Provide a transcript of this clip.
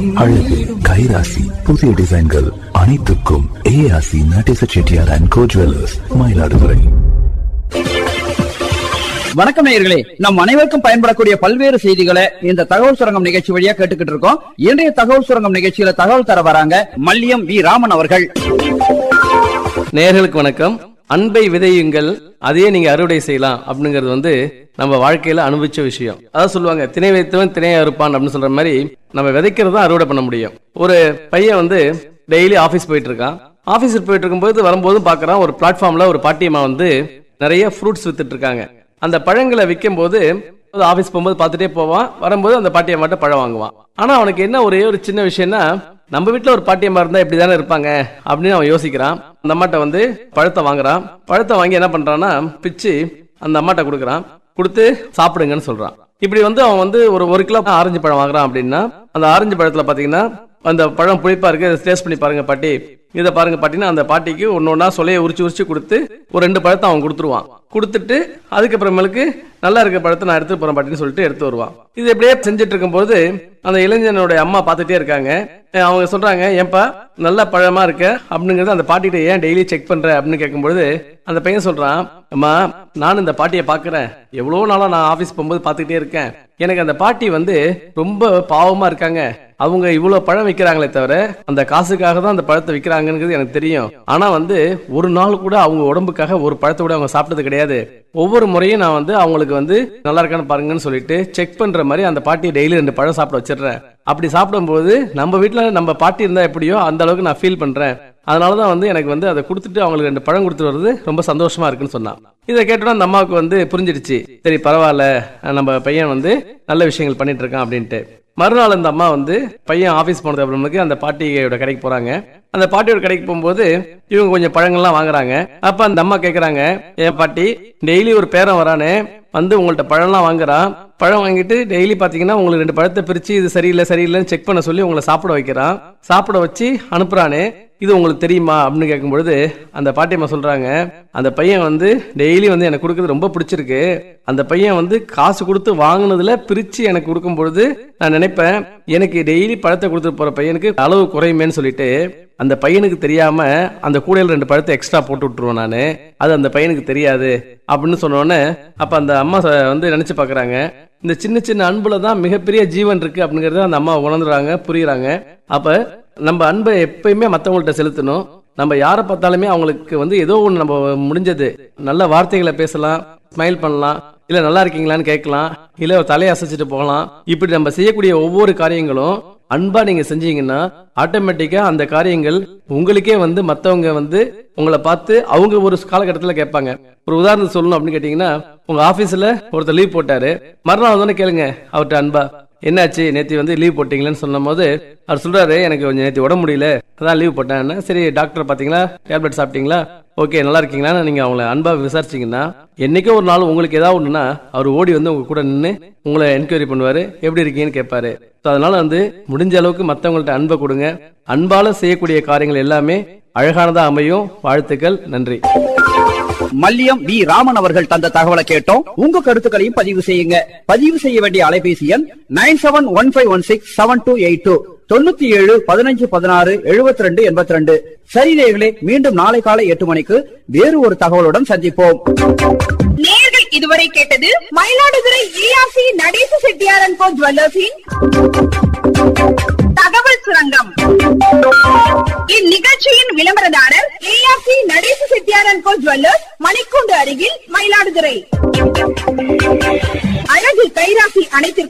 அழகு கைராசி புதிய டிசைன்கள் அனைத்துக்கும் ஏஆசி Natesa Chettiar and co jewellers Mayiladuthurai வணக்கம் நேயர்களே நம் அனைவருக்கும் பயன்படக்கூடிய பல்வேறு செய்திகளை இந்த தகவல் சுரங்கம் நிகழ்ச்சி வழியா கேட்டுக்கிட்டு இருக்கோம் இன்றைய தகவல் சுரங்கம் நிகழ்ச்சியில தகவல் தர வராங்க மல்லியம் வி ராமன் அவர்கள் நேயர்களுக்கு வணக்கம் அன்பை விதையுங்கள் அதையே நீங்க அறுவடை செய்யலாம் அப்படிங்கிறது வந்து நம்ம வாழ்க்கையில அனுபவிச்ச விஷயம் அதான் சொல்லுவாங்க திணை வைத்தவன் திணையை அறுப்பான் அப்படின்னு சொல்ற மாதிரி நம்ம விதைக்கிறது தான் அறுவடை பண்ண முடியும் ஒரு பையன் வந்து டெய்லி ஆபீஸ் போயிட்டு இருக்கான் ஆபீஸுக்கு போயிட்டு இருக்கும்போது வரும்போதும் பார்க்கறான் ஒரு பிளாட்ஃபார்ம்ல ஒரு பாட்டியம்மா வந்து நிறைய ஃப்ரூட்ஸ் வித்துட்டு இருக்காங்க அந்த பழங்களை விற்கும் போது ஆபீஸ் போகும்போது பார்த்துட்டே போவான் வரும்போது அந்த பாட்டியம்மாட்ட பழம் வாங்குவான் ஆனா அவனுக்கு என்ன ஒரே ஒரு சின்ன விஷயம்னா நம்ம வீட்ல ஒரு பாட்டியம்மா இருந்தா இப்படி தானே இருப்பாங்க அப்படின்னு அவன் யோசிக்கிறான் அந்த அம்மாட்ட வந்து பழத்தை வாங்குறான் பழத்தை வாங்கி என்ன பண்றான்னா பிச்சு அந்த அம்மாட்ட கொடுக்குறான் கொடுத்து சாப்பிடுங்கன்னு சொல்றான் இப்படி வந்து அவன் வந்து ஒரு ஒரு கிலோ ஆரஞ்சு பழம் வாங்குறான் அப்படின்னா அந்த ஆரஞ்சு பழத்துல பாத்தீங்கன்னா அந்த பழம் புளிப்பா இருக்கு டேஸ்ட் பண்ணி பாருங்க பாட்டி இதை பாருங்க பாட்டினா அந்த பாட்டிக்கு ஒன்னு ஒன்னா சொலைய உரிச்சு உரிச்சு கொடுத்து ஒரு ரெண்டு பழத்தை அவன் கொடுத்துருவான் கொடுத்துட்டு அதுக்கப்புறமேலுக்கு நல்லா இருக்க பழத்தை நான் எடுத்து போறேன் பாட்டின்னு சொல்லிட்டு எடுத்து வருவான் இது எப்படியே செஞ்சுட்டு இருக்கும்போது அந்த இளைஞனோட அம்மா பார்த்துட்டே இருக்காங்க அஹ் அவங்க சொல்றாங்க ஏன்பா நல்ல பழமா இருக்க அப்படிங்கறது அந்த பாட்டிகிட்ட ஏன் டெய்லி செக் பண்ற அப்படின்னு கேட்கும்போது அந்த பையன் சொல்றான் அம்மா நான் இந்த பாட்டியை பாக்குறேன் எவ்வளவு நாளா நான் ஆபீஸ் போகும்போது பார்த்துக்கிட்டே இருக்கேன் எனக்கு அந்த பாட்டி வந்து ரொம்ப பாவமா இருக்காங்க அவங்க இவ்வளவு பழம் விற்கிறாங்களே தவிர அந்த காசுக்காக தான் அந்த பழத்தை விற்கிறாங்கிறது எனக்கு தெரியும் ஆனா வந்து ஒரு நாள் கூட அவங்க உடம்புக்காக ஒரு பழத்தை கூட அவங்க சாப்பிட்டது கிடையாது ஒவ்வொரு முறையும் நான் வந்து அவங்களுக்கு வந்து நல்லா இருக்கான்னு பாருங்கன்னு சொல்லிட்டு செக் பண்ற மாதிரி அந்த பாட்டி டெய்லி ரெண்டு பழம் சாப்பிட வச்சிடுறேன் அப்படி சாப்பிடும்போது நம்ம வீட்ல நம்ம பாட்டி இருந்தா எப்படியோ அந்த அளவுக்கு நான் ஃபீல் பண்றேன் அதனாலதான் வந்து எனக்கு வந்து அதை கொடுத்துட்டு அவங்களுக்கு ரெண்டு பழம் கொடுத்துட்டு வர்றது ரொம்ப சந்தோஷமா இருக்குன்னு சொன்னான் இதை கேட்டோன்னா அந்த அம்மாவுக்கு வந்து புரிஞ்சிடுச்சு சரி பரவாயில்ல நம்ம பையன் வந்து நல்ல விஷயங்கள் பண்ணிட்டு இருக்கான் அப்படின்ட்டு மறுநாள் அந்த அம்மா வந்து பையன் ஆபீஸ் போனது அப்புறமேலுக்கு அந்த பாட்டியோட கடைக்கு போறாங்க அந்த பாட்டியோட கடைக்கு போகும்போது இவங்க கொஞ்சம் பழங்கள்லாம் வாங்குறாங்க அப்ப அந்த அம்மா கேக்குறாங்க ஏன் பாட்டி டெய்லி ஒரு பேரன் வரானே வந்து உங்கள்ட்ட பழம்லாம் வாங்குறான் பழம் வாங்கிட்டு டெய்லி பாத்தீங்கன்னா உங்களுக்கு ரெண்டு பழத்தை பிரிச்சு இது சரியில்லை சரியில்லைன்னு செக் பண்ண சொல்லி உங்களை சாப்பிட வைக்கிறான் சாப்பிட வச்சு அனுப்புறானே இது உங்களுக்கு தெரியுமா அப்படின்னு கேட்கும்பொழுது அந்த பாட்டியம்மா சொல்றாங்க அந்த பையன் வந்து டெய்லி வந்து எனக்கு கொடுக்கறது ரொம்ப பிடிச்சிருக்கு அந்த பையன் வந்து காசு கொடுத்து வாங்கினதுல பிரிச்சு எனக்கு கொடுக்கும் பொழுது நான் நினைப்பேன் எனக்கு டெய்லி பழத்தை கொடுத்துட்டு போற பையனுக்கு அளவு குறையுமேன்னு சொல்லிட்டு அந்த பையனுக்கு தெரியாம அந்த கூடையில ரெண்டு பழத்தை எக்ஸ்ட்ரா போட்டு விட்டுருவேன் நானு அது அந்த பையனுக்கு தெரியாது அப்படின்னு சொன்ன உடனே அப்ப அந்த அம்மா ச- வந்து நினைச்சு பாக்குறாங்க இந்த சின்ன சின்ன அன்புல தான் மிகப்பெரிய ஜீவன் இருக்கு அப்படிங்கறத அந்த அம்மா உணர்ந்துறாங்க புரியுறாங்க அப்ப நம்ம அன்பை எப்பயுமே மத்தவங்கள்ட்ட செலுத்தணும் நம்ம யாரை பார்த்தாலுமே அவங்களுக்கு வந்து ஏதோ ஒன்று நம்ம முடிஞ்சது நல்ல வார்த்தைகளை பேசலாம் ஸ்மைல் பண்ணலாம் இல்ல நல்லா இருக்கீங்களான்னு கேட்கலாம் இல்ல ஒரு தலையை அசைச்சிட்டு போகலாம் இப்படி நம்ம செய்யக்கூடிய ஒவ்வொரு காரியங்களும் அன்பா நீங்க செஞ்சீங்கன்னா ஆட்டோமேட்டிக்கா அந்த காரியங்கள் உங்களுக்கே வந்து மத்தவங்க வந்து உங்களை பார்த்து அவங்க ஒரு காலகட்டத்துல கேட்பாங்க ஒரு உதாரணம் சொல்லணும் அப்படின்னு கேட்டீங்கன்னா உங்க ஆபீஸ்ல ஒருத்தர் லீவ் போட்டாரு மறுநாள் வந்தோடனே கேளுங்க அவர்கிட்ட அன்பா என்னாச்சு நேத்தி வந்து லீவ் போட்டீங்களேன்னு சொன்னும் போது அவர் சொல்றாரு எனக்கு கொஞ்சம் நேத்தி உடம்பு முடியல அதான் லீவ் போட்டேன் சரி டாக்டர் பாத்தீங்களா டேப்லெட் சாப்பிட்டீங்களா ஓகே நல்லா இருக்கீங்களா நீங்க அவங்கள அன்பா விசாரிச்சீங்கன்னா என்னைக்கோ ஒரு நாள் உங்களுக்கு ஏதாவது ஒண்ணுன்னா அவர் ஓடி வந்து உங்க கூட நின்று உங்களை என்கொயரி பண்ணுவாரு எப்படி இருக்கீங்கன்னு கேட்பாரு So அதனால வந்து முடிஞ்ச அளவுக்கு மத்தவங்கள்ட்ட அன்பை கொடுங்க அன்பால செய்யக்கூடிய காரியங்கள் எல்லாமே அழகானதா அமையும் வாழ்த்துக்கள் நன்றி மல்லியம் வி ராமன் அவர்கள் தந்த தகவலை கேட்டோம் உங்க கருத்துக்களையும் பதிவு செய்யுங்க பதிவு செய்ய வேண்டிய அலைபேசி எண் nine seven one five one six seven two eight two தொண்ணூத்தி ஏழு பதினஞ்சு பதினாறு எழுபத்தி ரெண்டு எண்பத்தி ரெண்டு சரி நேயர்களே மீண்டும் நாளை காலை எட்டு மணிக்கு வேறு ஒரு தகவலுடன் சந்திப்போம் நேர்கள் இதுவரை கேட்டது மயிலாடுதுறை ஏஆர்சி நடேச செட்டியாரன் கோ ஜுவல்லர்ஸின் தகவல் சுரங்கம் இந்நிகழ்ச்சியின் விளம்பரதாரர் ஏஆர்சி நடேச செட்டியாரன் கோ ஜுவல்லர்ஸ் மணிக்கூண்டு அருகில் மயிலாடுதுறை அழகு கைராசி அனைத்திற்கும்